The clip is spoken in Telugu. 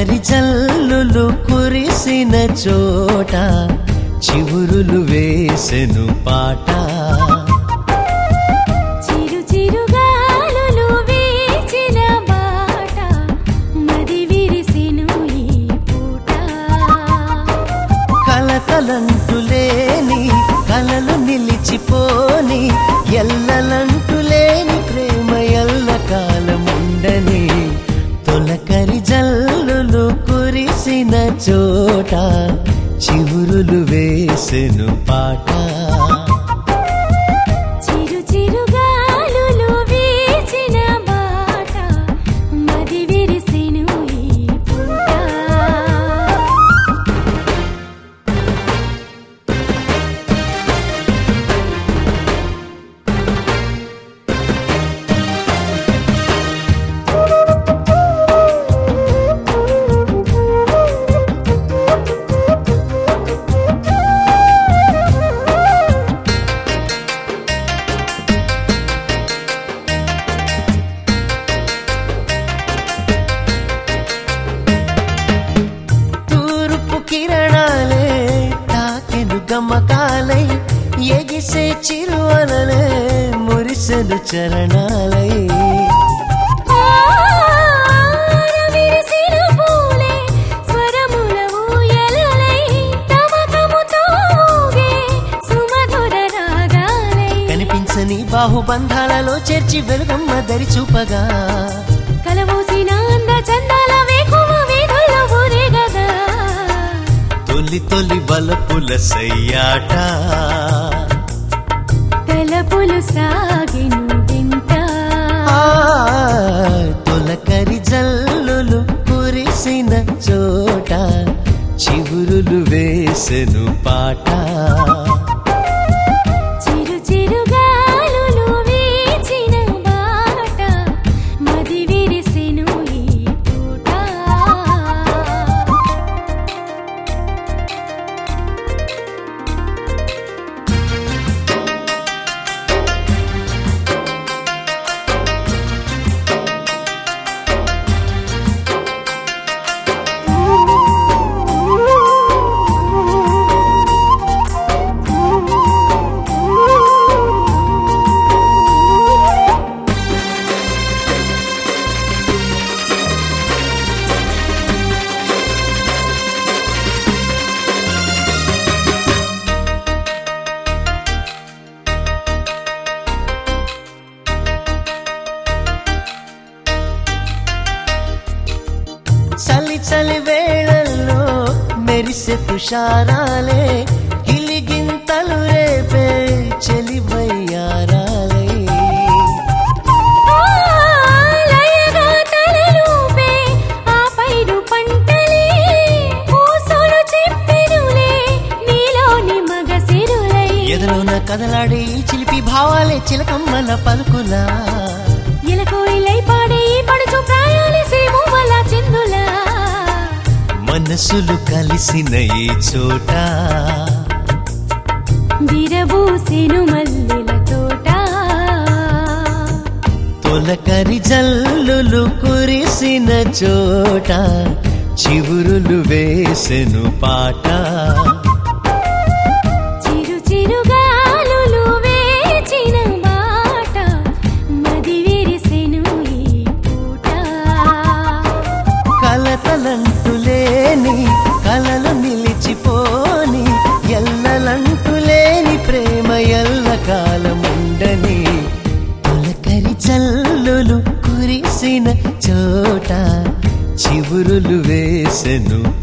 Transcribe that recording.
తొలకరి జల్లులు కురిసిన చోట చివురులు వేసెను పాట చిరు చిరుగాలులు వీచిన బాట మది విరిసెను ఈ పూట కలకలంటులేని కలలు నిలిచిపోని ఎల్లలంటులేని ప్రేమ ఎల్ల కాలముండని తొలకరి జల్లులు కురిసిన చోట చివురులు వేసెను పాట చిరు చిరుగాలులు వీచిన బాట మది విరిసెను ఈ పూట తూర్పు కిరణాలే తాకెను గమకాలై ఎగిసే చిరువలలే మురిసెను చరణాలై విరిసిన పూలే స్వరముల ఊయలలై తమకముతో ఊగే సుమధుర రాగాలై కనిపించని బాహుబంధాలలో చేర్చి వెలుగమ్మ దరి చూపగా కలబోసిన అంద చందాల వేకువ వీధుల్లో ఊరేగదా తొలి తొలి వలపుల సయ్యాట తలపులు సాగిను వింట ఆ, తొలకరి జల్లులు కురిసిన చోట చిగురులు వేసెను పాట చిరు చిరుగాలులు వీచిన బాట మది విరిసెను ఈ పూట చలి చలి వేళల్లో మెరిసే తుషారాలే గిలిగింతలు రేపే చెలివయ్యారాలే లయగా తలలూపే ఆ పైరు పంటలే పూసలు చెప్పెనులే నీలోని మగసిరులై ఎదలోన కదలాడే ఈ చిలిపి భావాలే చిలకమ్మల పలుకులా ఇలకోయిలై పాడే ఈ పడుచు ప్రాయాలే సేమువల చిందులా మనసులు కలిసిన ఈ చోట విరబూసెను మల్లెల తోట తొలకరి జల్లులు కురిసిన చోట చివురులు వేసెను పాట చిరు చిరుగాలులు వేచిన బాట మది విరిసెను ఈ పూట కలతలంటులేని కలలు నిలిచిపోని ఎల్లలంటులేని ప్రేమ ఎల్ల కాలముండని తొలకరి జల్లులు కురిసిన చోట చివురులు వేసెను